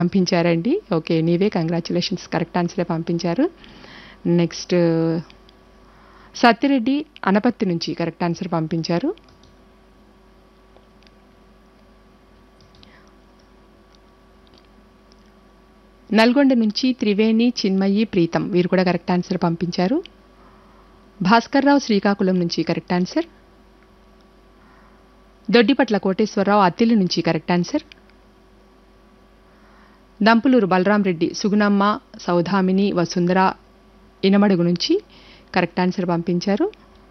పంపించారండి ఓకే నీవే congratulations correct ఆన్సరే పంపించారు నెక్స్ట్ సత్యరెడ్డి అనపత్తి నుంచి కరెక్ట్ ఆన్సర్ పంపించారు నల్గొండ నుంచి త్రివేణి చిన్మయి ప్రీతం వీరు కూడా కరెక్ట్ ఆన్సర్ పంపించారు భాస్కర్రావు శ్రీకాకుళం నుంచి కరెక్ట్ ఆన్సర్ దొడ్డిపట్ల కోటేశ్వరరావు అత్తిలి నుంచి కరెక్ట్ ఆన్సర్ దంపులూరు బలరాం రెడ్డి సుగుణమ్మ సౌధామిని వసుంధర ఇనమడుగు నుంచి కరెక్ట్ ఆన్సర్ పంపించారు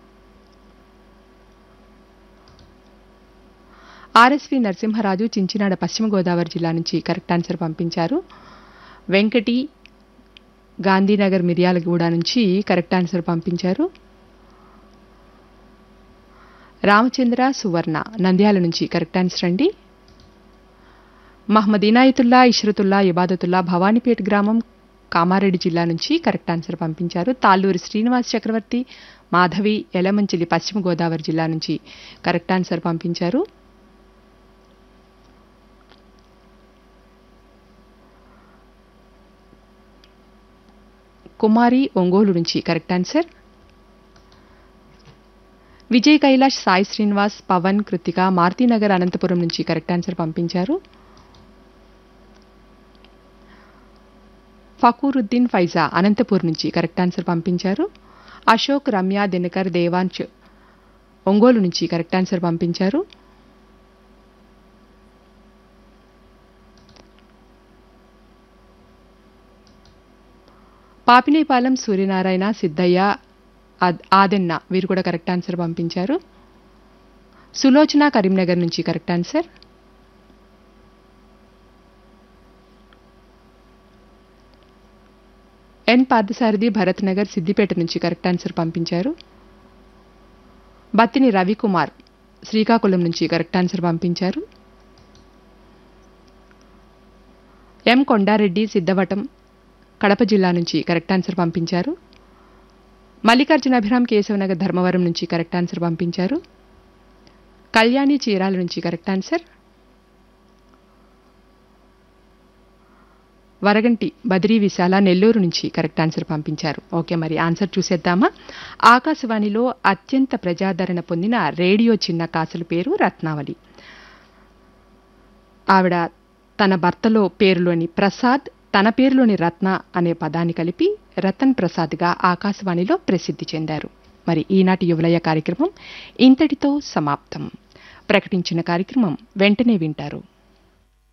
ఆర్ఎస్వి నరసింహరాజు చించినాడ పశ్చిమ గోదావరి జిల్లా నుంచి కరెక్ట్ ఆన్సర్ పంపించారు వెంకటి గాంధీనగర్ మిర్యాలగూడ నుంచి కరెక్ట్ ఆన్సర్ పంపించారు రామచంద్ర సువర్ణ నంద్యాల నుంచి కరెక్ట్ ఆన్సర్ అండి మహమ్మద్ ఇనాయతుల్లా ఇష్రతుల్లా ఇబాదతుల్లా భవానీపేట గ్రామం కామారెడ్డి జిల్లా నుంచి కరెక్ట్ ఆన్సర్ పంపించారు తాళ్ళూరి శ్రీనివాస్ చక్రవర్తి మాధవి ఎలమంచిలి పశ్చిమ గోదావరి జిల్లా నుంచి కరెక్ట్ ఆన్సర్ పంపించారు కుమారి ఒంగోలు నుంచి కరెక్ట్ ఆన్సర్ విజయ్ కైలాష్ సాయి శ్రీనివాస్ పవన్ కృతిక మారుతీనగర్ అనంతపురం నుంచి కరెక్ట్ ఆన్సర్ పంపించారు ఫకూరుద్దీన్ ఫైజా అనంతపూర్ నుంచి కరెక్ట్ ఆన్సర్ పంపించారు అశోక్ రమ్య దినకర్ దేవాంశ్ ఒంగోలు నుంచి కరెక్ట్ ఆన్సర్ పంపించారు పాపినేపాలెం సూర్యనారాయణ సిద్ధయ్య ఆద్- ఆదెన్న వీరు కూడా కరెక్ట్ ఆన్సర్ పంపించారు సులోచన కరీంనగర్ నుంచి correct answer N Parthasarathi Bharat Nagar Siddipet నుంచి కరెక్ట్ ఆన్సర్ పంపించారు బత్తిని రవికుమార్ శ్రీకాకుళం నుంచి కరెక్ట్ ఆన్సర్ పంపించారు ఎం కొండారెడ్డి సిద్ధవటం కడప జిల్లా నుంచి కరెక్ట్ ఆన్సర్ పంపించారు మల్లికార్జున అభిరామ్ కేశవనగర్ ధర్మవరం నుంచి కరెక్ట్ ఆన్సర్ పంపించారు కళ్యాణి చీరాల నుంచి కరెక్ట్ ఆన్సర్ వరగంటి బద్రీ విశాల నెల్లూరు నుంచి కరెక్ట్ ఆన్సర్ పంపించారు ఓకే మరి ఆన్సర్ చూసేద్దామా ఆకాశవాణిలో అత్యంత ప్రజాదరణ పొందిన రేడియో చిన్న కాసుల పేరు రత్నావళి ఆవిడ తన భర్తలో పేరులోని ప్రసాద్ తన పేరులోని రత్న అనే పదాన్ని కలిపి రతన్ ప్రసాద్గా ఆకాశవాణిలో ప్రసిద్ధి చెందారు మరి ఈనాటి యువలయ కార్యక్రమం ఇంతటితో సమాప్తం ప్రకటించిన కార్యక్రమం వెంటనే వింటారు